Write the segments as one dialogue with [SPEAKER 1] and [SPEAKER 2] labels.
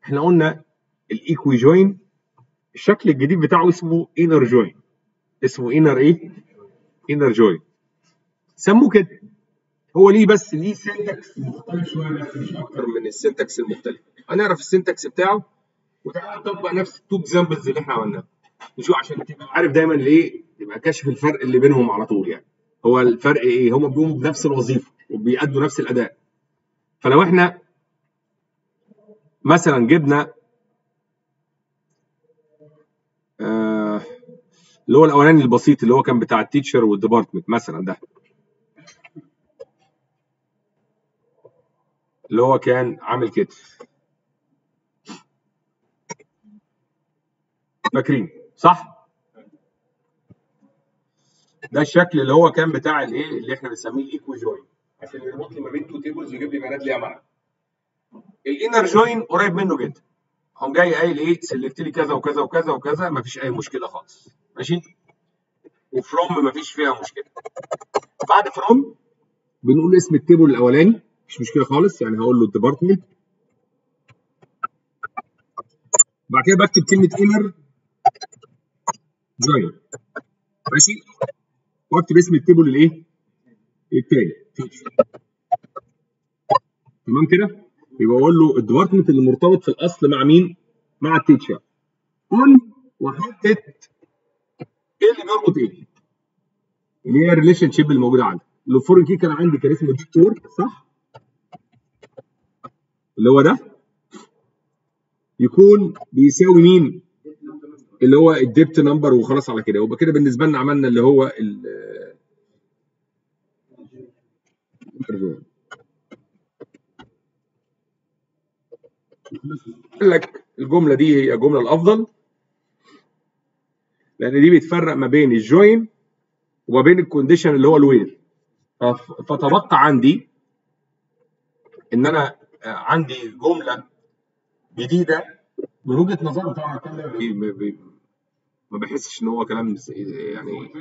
[SPEAKER 1] احنا قلنا الايكوي جوين الشكل الجديد بتاعه اسمه انر جوين اسمه انر ايه؟ انر جوين سموه كده هو ليه بس ليه سنتكس مختلف شويه بس مش اكتر من السنتكس المختلف هنعرف السنتكس بتاعه وتعالى نطبق نفس التو اكزامبلز اللي احنا عملناها نشوف عشان تبقى عارف دايما ليه تبقى كاشف الفرق اللي بينهم على طول يعني هو الفرق ايه؟ هم بيقوموا بنفس الوظيفه وبيأدوا نفس الاداء فلو احنا مثلا جبنا آه اللي هو الاولاني البسيط اللي هو كان بتاع التيتشر والديبارتمنت مثلا ده اللي هو كان عامل كده فاكرين صح ده الشكل اللي هو كان بتاع الايه اللي احنا بنسميه الايكو جوين عشان يربط لي ما بين تو تيبلز ويجيب لي بيانات ليها معنى الانر جوين قريب منه جدا قام جاي قايل ايه سلكت لي كذا وكذا وكذا وكذا ما فيش اي مشكله خالص ماشي وفروم ما فيش فيها مشكله بعد فروم بنقول اسم التيبل الاولاني مش مشكله خالص يعني هقول له الديبارتمنت بعد كده بكتب كلمه انر جوين ماشي واكتب اسم التيبل الايه التاني تمام كده يبقى اقول له الديبارتمنت اللي مرتبط في الاصل مع مين مع التيتشر قول وحدد ايه اللي بيربط ايه اللي هي الريليشن شيب اللي موجوده عندي الفورن كي كان عندي كان اسمه دكتور صح اللي هو ده يكون بيساوي مين اللي هو الديبت نمبر وخلاص على كده يبقى كده بالنسبه لنا عملنا اللي هو ال قال لك الجمله دي هي الجمله الافضل لان دي بتفرق ما بين الجوين وما بين الكونديشن اللي هو الوير فتبقى عندي ان انا عندي جمله جديده من وجهه نظري طبعا اتكلم ما بحسش ان هو كلام يعني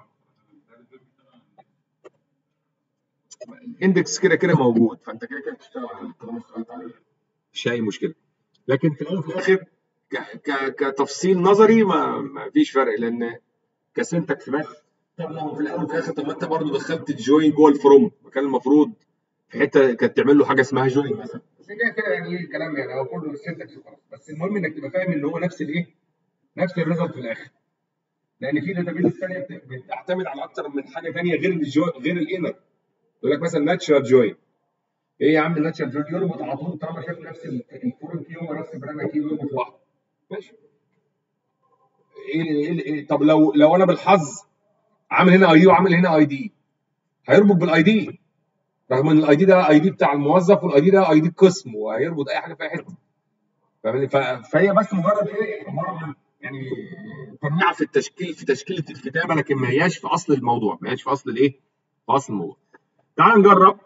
[SPEAKER 1] الاندكس كده كده موجود فانت كده كده بتشتغل عليه طالما اشتغلت عليه مش اي مشكله لكن في الاول وفي الاخر كتفصيل نظري ما, ما فيش فرق لان كسنتكس بس طب لو في الاول وفي الاخر طب ما انت برضه دخلت الجوين جوه الفروم مكان المفروض في حته كانت تعمل له حاجه اسمها جوين مثلا بس كده كده يعني ايه الكلام يعني هو كله سنتكس وخلاص بس المهم انك تبقى فاهم ان هو نفس الايه نفس الريزلت في الاخر لان في داتابيز ثانيه بتعتمد على اكتر من حاجه ثانيه غير الجو غير الانر يقول لك مثلا ناتشرال جوين ايه يا عم الناتشرال جوين يربط على طول طالما شاف نفس الفورن كي هو نفس البرنامج كي يربط لوحده ماشي ايه ايه ايه طب لو لو انا بالحظ عامل هنا اي دي وعامل هنا اي دي هيربط بالاي دي رغم ان الاي دي ده اي دي بتاع الموظف والاي دي ده اي دي القسم وهيربط اي حاجه في اي حته فهي بس مجرد ايه يعني تمنع في التشكيل في تشكيله الكتابه لكن ما هياش في اصل الموضوع ما هياش في اصل الايه؟ في اصل الموضوع. تعال نجرب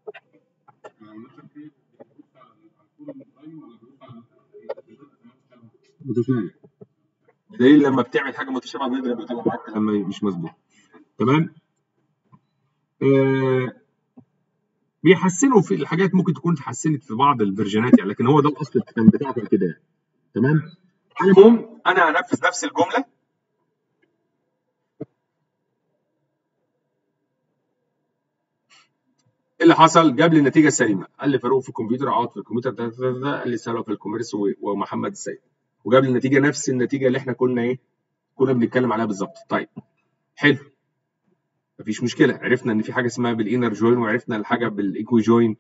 [SPEAKER 1] متشابه بدليل لما بتعمل حاجه متشابهه بيضرب بيطلع معاك كلام مش مظبوط تمام آه بيحسنوا في الحاجات ممكن تكون اتحسنت في بعض الفيرجنات يعني لكن هو ده الاصل كان بتاعه كان كده يعني تمام المهم انا هنفذ نفس الجمله اللي حصل جاب لي النتيجه السليمه قال لي فاروق في الكمبيوتر عوض في الكمبيوتر ده, ده, ده قال لي سلوى في الكوميرس ومحمد السيد وجاب لي النتيجه نفس النتيجه اللي احنا كنا ايه كنا بنتكلم عليها بالظبط طيب حلو مفيش مشكله عرفنا ان في حاجه اسمها بالانر جوين وعرفنا الحاجه بالايكوي جوين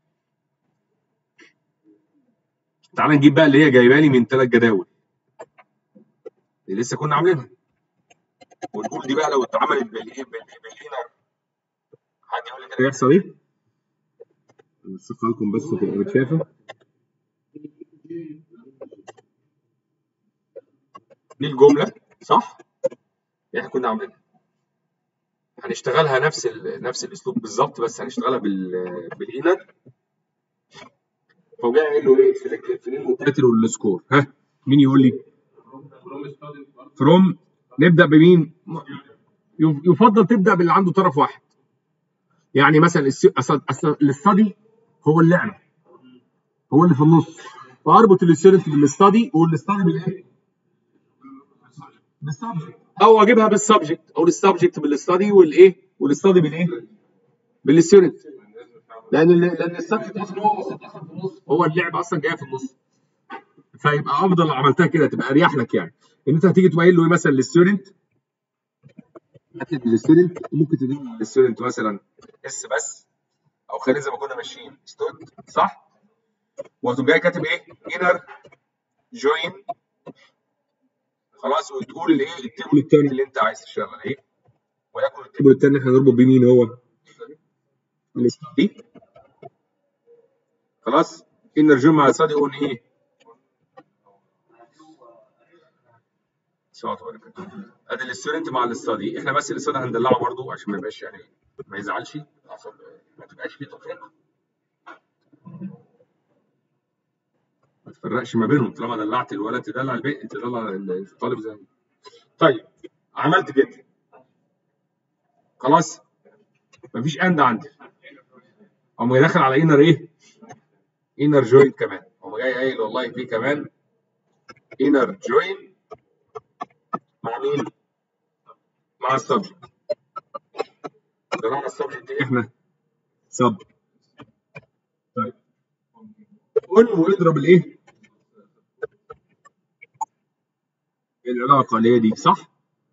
[SPEAKER 1] تعال نجيب بقى اللي هي جايبه لي من ثلاث جداول اللي لسه كنا عاملينها ونقول دي بقى لو اتعملت بالايه بالانر حد يقول لي كده يحصل ايه؟ اوصفها لكم بس تبقى متشافه دي الجمله صح؟ احنا كنا عاملينها هنشتغلها نفس نفس الاسلوب بالظبط بس هنشتغلها بال بالانر فهو جاي قايل له ايه سيلكت الفريم والتايتل والسكور ها مين يقول لي؟ فروم نبدا بمين؟ يفضل تبدا باللي عنده طرف واحد يعني مثلا اصل الاستادي هو اللعبه هو اللي في النص فاربط الستودنت بالاستادي والاستادي بالايه؟ بالسبجكت او اجيبها بالسبجكت او السبجكت بالاستادي والايه؟ والاستادي بالايه؟ بالستودنت لان لان السبجكت اصلا هو بسيط اصلا في النص هو اللعب اصلا جاي في النص فيبقى افضل لو عملتها كده تبقى اريح لك يعني ان انت هتيجي تبقى قايل له ايه مثلا للستودنت هتكتب للستودنت ممكن تدور على الستودنت مثلا اس بس او خلينا زي ما كنا ماشيين ستود صح وهتقوم جاي كاتب ايه انر جوين خلاص وتقول الايه التيبل الثاني اللي انت عايز تشتغل عليه وليكن التيبل الثاني احنا هنربط بيه مين هو؟ الاستادي خلاص انر جوين مع الاستادي اون ايه؟ سواء ادي الستودنت مع الاستادي احنا بس الاستادي هندلعه برضه عشان ما يبقاش يعني ما يزعلش عشان ما تبقاش فيه تفرقه ما تفرقش ما بينهم طالما دلعت الولد تدلع البنت تدلع الطالب زي طيب عملت كده خلاص مفيش اند عندي قام داخل على انر ايه؟ انر جوين كمان قام جاي قايل والله في كمان انر جوين مع مين؟ مع السبجكت طالما السبجكت ايه احنا؟ سب طيب قول واضرب الايه؟ العلاقة اللي هي دي صح؟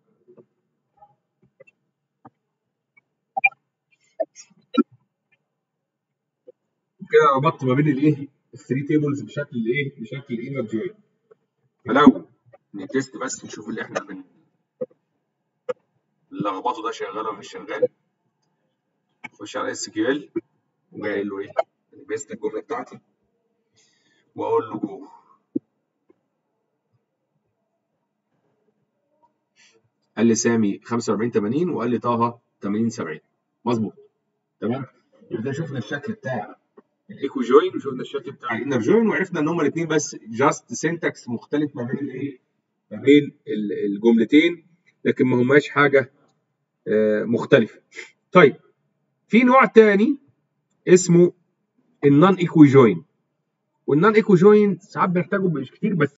[SPEAKER 1] كده ربطت ما بين الايه؟ الثري تيبلز بشكل الايه؟ بشكل انر جوين فلو نتست بس نشوف اللي احنا بن اللخبطه ده شغال ولا مش شغال نخش على اس كيو ال وجاي قايل له ايه؟ بيست الجمله بتاعتي واقول له جو قال لي سامي 45 80 وقال لي طه 80 70 مظبوط تمام يبقى ده شفنا الشكل بتاع الايكو جوين وشفنا الشكل بتاع الانر جوين وعرفنا ان هما الاثنين بس جاست سينتاكس مختلف ما بين الايه ما بين الجملتين لكن ما هماش حاجه مختلفه طيب في نوع تاني اسمه النون ايكو جوين والنون ايكو جوين ساعات بنحتاجه مش كتير بس